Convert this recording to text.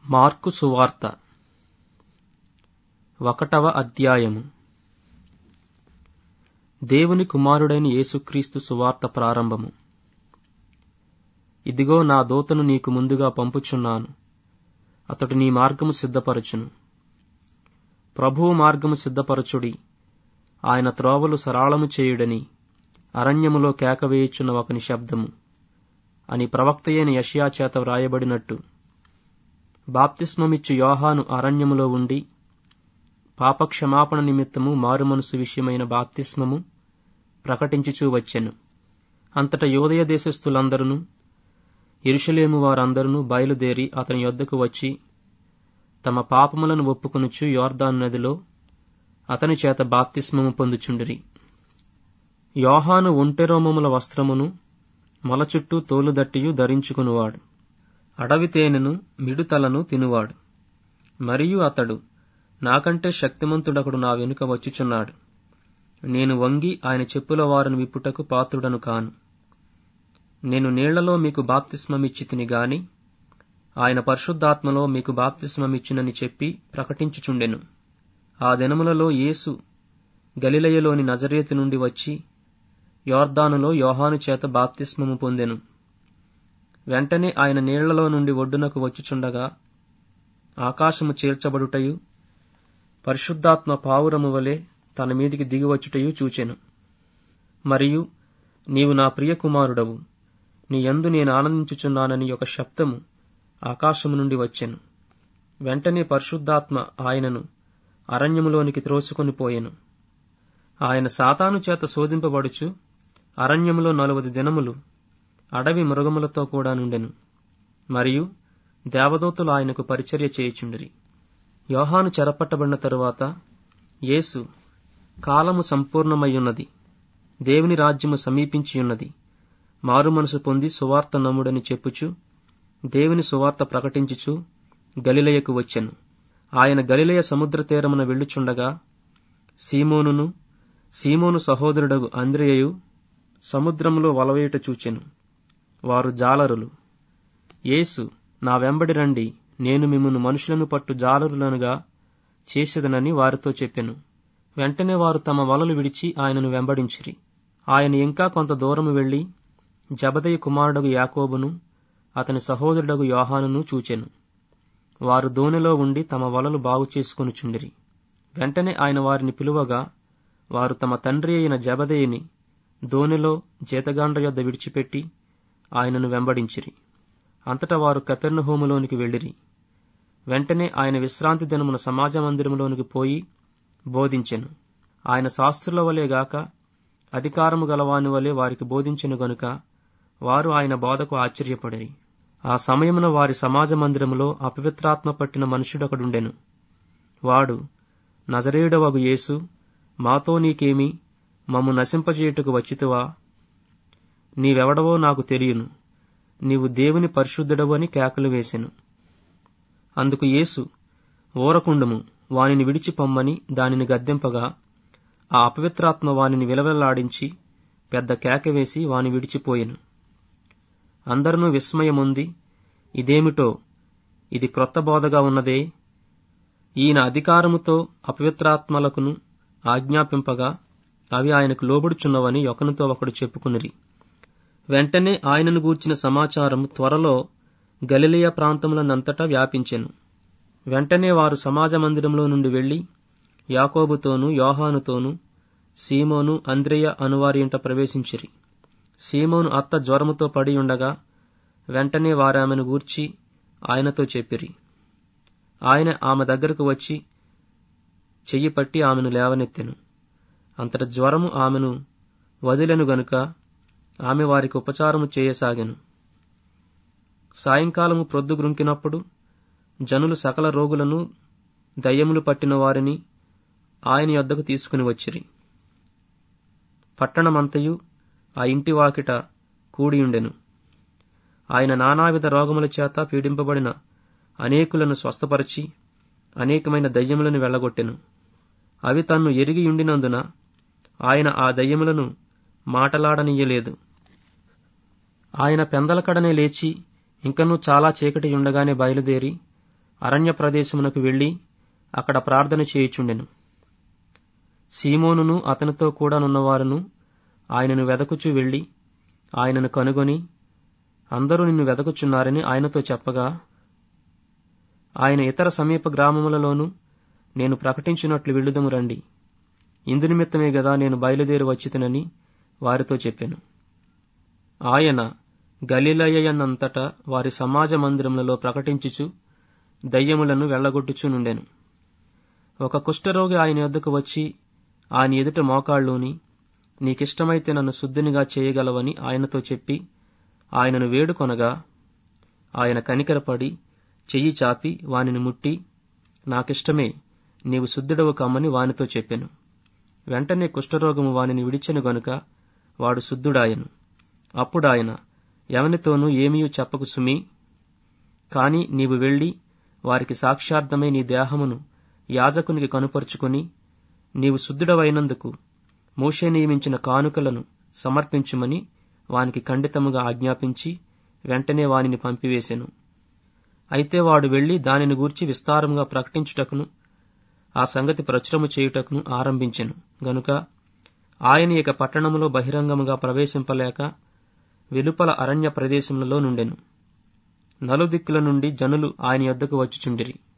mark సువార్త ఒకటవ అధ్యాయము దేవుని కుమారుడైన యేసుక్రీస్తు సువార్త ప్రారంభము ఇదిగో నా దూతను నీకు ముందుగా పంపుచున్నాను అతడు నీ మార్గము సిద్ధపరచును ప్రభువు మార్గము సిద్ధపరచుడి ఆయన త్రోవలు సరాళము చేయుడని అరణ్యములో కేకవేయుచున్న ఒకని శబ్దము అని ప్రవక్తయైన యషయా చేత వ్రాయబడినట్టు బాప్తిస్మమిచ్చు యోహాను అరణ్యములో ఉండి పాపక్షమాపణ నిమిత్తము మారుమనసు విషయమైన బాప్తిస్మము ప్రకటించుచూ వచ్చెను అంతట యోదయ దేశస్థులందరూ ఇరుషలేము వారందరూ బయలుదేరి అతని యొద్దకు వచ్చి తమ పాపములను ఒప్పుకొనుచు యోర్దాను నదిలో అతని చేత బాప్తిస్మము పొందుచుండిరి యోహాను ఒంటెరోమముల వస్త్రమును మొల చుట్టూ తోలుదట్టియు ధరించుకునివాడు అడవి తేనెను మిడుతలను తినువాడు మరియు అతడు నాకంటే శక్తిమంతుడొకడు నా వెనుక వచ్చుచున్నాడు నేను వంగి ఆయన చెప్పుల వారిని విప్పుటకు పాత్రుడను కాను నేను నీళ్లలో మీకు బాప్తిస్మమిచ్చి తిని గాని ఆయన పరిశుద్ధాత్మలో మీకు బాప్తిస్మమిచ్చునని చెప్పి ప్రకటించుచుండెను ఆ దినములలో యేసు గలిలయలోని నజరేతు నుండి వచ్చి యోర్దానులో యోహాను చేత బాప్తిస్మము పొందెను వెంటనే ఆయన నీళ్లలో నుండి ఒడ్డునకు వచ్చుచుండగా ఆకాశము చీల్చబడుటయు పరిశుద్ధాత్మ పావురము వలె తన మీదికి దిగివచ్చుటయు చూచెను మరియు నీవు నా ప్రియ కుమారుడవు నీ యందు నేను ఆనందించుచున్నానని ఒక శబ్దము ఆకాశము నుండి వచ్చెను వెంటనే పరిశుద్ధాత్మ ఆయనను అరణ్యములోనికి త్రోసుకొని పోయెను ఆయన సాతాను చేత శోధింపబడుచు అరణ్యములో నలువది దినములు అడవి మృగములతో కూడా నుండెను మరియు దేవదూతలు ఆయనకు పరిచర్య చేయుచుండిరి యోహాను చెరపట్టబడిన తరువాత యేసు కాలము సంపూర్ణమయ్యున్నది దేవుని రాజ్యము సమీపించియున్నది మారు మనసు పొంది సువార్త నమ్ముడని చెప్పుచు దేవుని సువార్త ప్రకటించుచు గలిలయకు వచ్చెను ఆయన గలిలయ సముద్ర తీరమున వెళ్ళుచుండగా సీమోనును సీమోను సహోదరుడగు అంద్రియయు సముద్రములో వలవేయుట చూచెను వారు జాలరులు యేసు నా వెంబడి రండి నేను మిమ్మును మనుషులను పట్టు జాలరులనుగా చేసేదనని వారితో చెప్పెను వెంటనే వారు తమ వలలు విడిచి ఆయనను వెంబడించిరి ఆయన ఇంకా కొంత దూరము వెళ్లి జబదయ్య కుమారుడగు యాకోబును అతని సహోదరుడగు యోహానును చూచెను వారు దోణిలో ఉండి తమ వలలు బాగు చేసుకొనుచుండిరి వెంటనే ఆయన వారిని పిలువగా వారు తమ తండ్రి అయిన జబదయ్యని దోణిలో జీతగాండ్ర యొద్ద విడిచిపెట్టి ఆయనను వెంబడించిరి అంతటా వారు కపెర్ణహోములోనికి వెళ్ళిరి వెంటనే ఆయన విశ్రాంతి దినమున సమాజ మందిరములోనికి పోయి బోధించెను ఆయన శాస్త్రుల వలె గాక అధికారము గలవాని వలె వారికి బోధించెను గనుక వారు ఆయన బోధకు ఆశ్చర్యపడిరి ఆ సమయమున వారి సమాజ మందిరములో అపవిత్రాత్మ పట్టిన మనుషుడొకడుండెను వాడు నజరేయుడవగు యేసు మాతో నీకేమి మమ్ము నశింపజేయుటకు వచ్చితువా నీవెవడవో నాకు తెలియను నీవు దేవుని పరిశుద్ధుడవు అని కేకలు వేసెను అందుకు యేసు ఓరకుండము వానిని విడిచి పొమ్మని దానిని గద్దెంపగా ఆ అపవిత్రాత్మ వానిని విలవెల్లాడించి పెద్ద కేక వేసి వాని విడిచిపోయెను అందరూ విస్మయముంది ఇదేమిటో ఇది క్రొత్త బోధగా ఉన్నదే ఈయన అధికారముతో అపవిత్రాత్మలకును ఆజ్ఞాపింపగా అవి ఆయనకు లోబడుచున్నవని ఒకనితో ఒకడు చెప్పుకునిరి వెంటనే ఆయనను గూర్చిన సమాచారం త్వరలో గలిలియా ప్రాంతములనంతటా వ్యాపించెను వెంటనే వారు సమాజ మందిరంలో నుండి వెళ్లి యాకోబుతోనూ యోహానుతోనూ సీమోను అంద్రియ అనువారి ఇంట ప్రవేశించిరి సీమోను అత్త జ్వరముతో పడి ఉండగా వెంటనే వారామెను గూర్చి ఆయనతో చెప్పిరి ఆయన ఆమె దగ్గరకు వచ్చి చెయ్యి పట్టి ఆమెను లేవనెత్తెను అంతట జ్వరము ఆమెను వదిలెను గనుక ఆమె వారికి ఉపచారము చేయసాగెను సాయంకాలము ప్రొద్దుగ్రుంకినప్పుడు జనులు సకల రోగులను దయ్యములు పట్టిన వారిని ఆయన యొద్దకు తీసుకుని వచ్చిరి పట్టణమంతయు ఆ ఇంటి వాకిట కూడియుండెను ఆయన నానావిధ రోగముల చేత పీడింపబడిన అనేకులను స్వస్థపరిచి అనేకమైన దయ్యములను వెళ్లగొట్టెను అవి తన్ను ఎరిగి ఉండినందున ఆయన ఆ దయ్యములను మాటలాడనీయలేదు ఆయన పెందలకడనే లేచి ఇంకనూ చాలా చీకటి ఉండగానే బయలుదేరి అరణ్య ప్రదేశమునకు వెళ్లి అక్కడ ప్రార్థన చేయుచుండెను సీమోనును అతనితో కూడా నున్నవారును ఆయనను వెదకుచూ వెళ్లి ఆయనను కనుగొని అందరూ నిన్ను వెదకుచున్నారని ఆయనతో చెప్పగా ఆయన ఇతర సమీప గ్రామములలోనూ నేను ప్రకటించినట్లు వెళ్ళుదము రండి ఇందు నిమిత్తమే గదా నేను బయలుదేరి వచ్చితనని వారితో చెప్పాను ఆయన గలిలయనంతటా వారి సమాజ మందిరములలో ప్రకటించుచు దయ్యములను వెళ్లగొట్టుచునుండెను ఒక కుష్ఠరోగి ఆయన యొద్దకు వచ్చి ఆయన ఎదుట మోకాళ్ళూని నీకిష్టమైతే నన్ను శుద్ధినిగా చేయగలవని ఆయనతో చెప్పి ఆయనను వేడుకొనగా ఆయన కనికరపడి చెయ్యి చాపి వానిని ముట్టి నాకిష్టమే నీవు శుద్ధుడవు కమ్మని వానితో చెప్పెను వెంటనే కుష్ఠరోగము వానిని విడిచెను గనుక వాడు శుద్ధుడాయను అప్పుడాయన ఎవనితోనూ ఏమీయూ చెప్పకు సుమి కాని నీవు వెళ్లి వారికి సాక్షార్థమై నీ దేహమును యాజకునికి కనుపరుచుకుని నీవు శుద్ధుడవైనందుకు మోషే నియమించిన కానుకలను సమర్పించుమని వానికి ఖండితముగా ఆజ్ఞాపించి వెంటనే వానిని పంపివేశెను అయితే వాడు వెళ్లి దానిని గూర్చి విస్తారముగా ప్రకటించుటకును ఆ సంగతి ప్రచురము చేయుటకును ఆరంభించెను గనుక ఆయన ఇక పట్టణములో బహిరంగముగా ప్రవేశింపలేక వెలుపల అరణ్య ప్రదేశములలో నుండెను నలుదిక్కుల నుండి జనులు ఆయన యొద్దకు వచ్చుచుండిరి